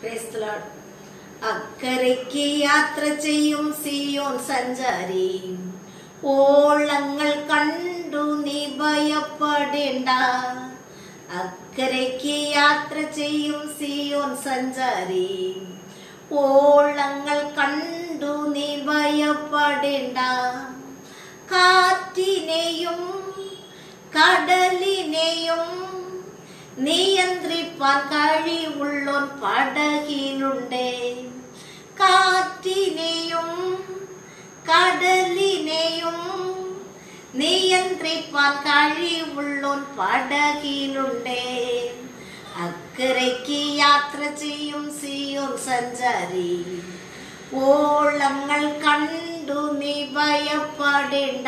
Praise the Lord. അക്കരയ്ക്ക് യാത്ര ചെയ്യും സിയോൻ സഞ്ചാരി ഓളങ്ങൾ കണ്ടു നീ ഭയപ്പെടേണ്ട അക്കരയ്ക്ക് യാത്ര ചെയ്യും സിയോൻ സഞ്ചാരി ഓളങ്ങൾ കണ്ടു നീ ഭയപ്പെടേണ്ട കാറ്റിനെയും കടലിനെയും നിയന്ത്രിപ്പാൻ കഴിവുള്ളോൻ പടകിലുണ്ട് കാറ്റിനെയും കടലിനെയും നിയന്ത്രിപ്പാൻ കഴിവുള്ളോൻ പടകിലുണ്ട് അക്കരയ്ക്ക് യാത്ര ചെയ്യും സിയോൻ സഞ്ചാരി ഓളങ്ങൾ കണ്ടു നീ ഭയപ്പെടേണ്ട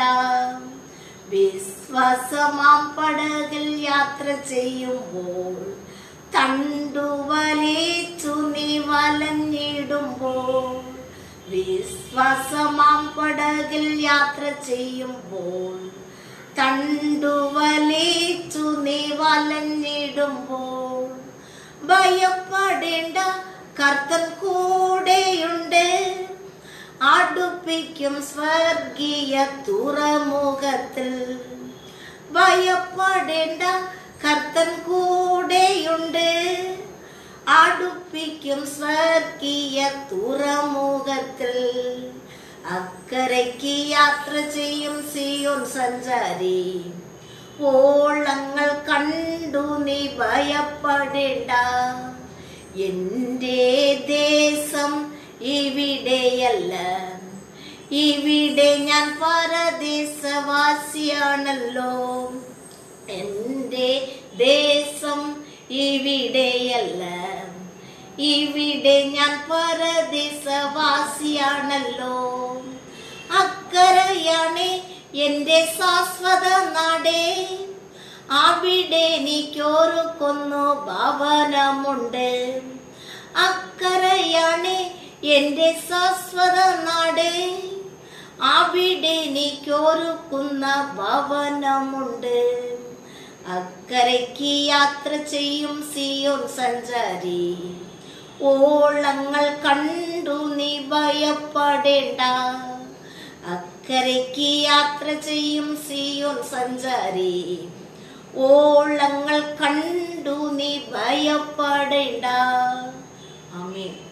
വിശ്വാസമാം പടകിൽ യാത്ര ചെയ്യുമ്പോൾ തണ്ടുവലേച്ചു നീ വലഞ്ഞിടുമ്പോൾ വിശ്വാസമാം പടകിൽ യാത്ര ചെയ്യുമ്പോൾ തണ്ടുവലേച്ചു നീ വലഞ്ഞിടുമ്പോൾ ഭയപ്പെടേണ്ട കർത്തൻ കൂടെയുണ്ട് അടുപ്പിക്കും സ്വർഗീയ തുറമുഖത്തിൽ ഭയപ്പെടേണ്ട കർത്തൻ കൂടെയുണ്ട് അടുപ്പിക്കും സ്വർഗീയ തുറമുഖത്തിൽ അക്കരയ്ക്ക് യാത്ര ചെയ്യും സിയോൻ സഞ്ചാരി ഓളങ്ങൾ കണ്ടു നീ ഭയപ്പെടേണ്ട എന്റെ ദേശം ഇവിടെയല്ല ഇവിടെ ഞാൻ പരദേശവാസിയാണല്ലോ എന്റെ ദേശം ഇവിടെയല്ല ഇവിടെ ഞാൻ പരദേശവാസിയാണല്ലോ അക്കരയാണ് എന്റെ ശാശ്വത നാടേ അവിടെ എനിക്കൊരുക്കുന്നു ഭവനമുണ്ട് അക്കരയാണ് എന്റെ ശാശ്വത നാട് അവിടെ എനിക്കൊരുക്കുന്ന ഭവനമുണ്ട് അക്കരയ്ക്ക് യാത്ര ചെയ്യും സിയോൻ സഞ്ചാരി ഓളങ്ങൾ കണ്ടു നീ ഭയപ്പെടേണ്ട അക്കരയ്ക്ക് യാത്ര ചെയ്യും സിയോൻ സഞ്ചാരി ഓളങ്ങൾ കണ്ടു നീ ഭയപ്പെടേണ്ട ആമേൻ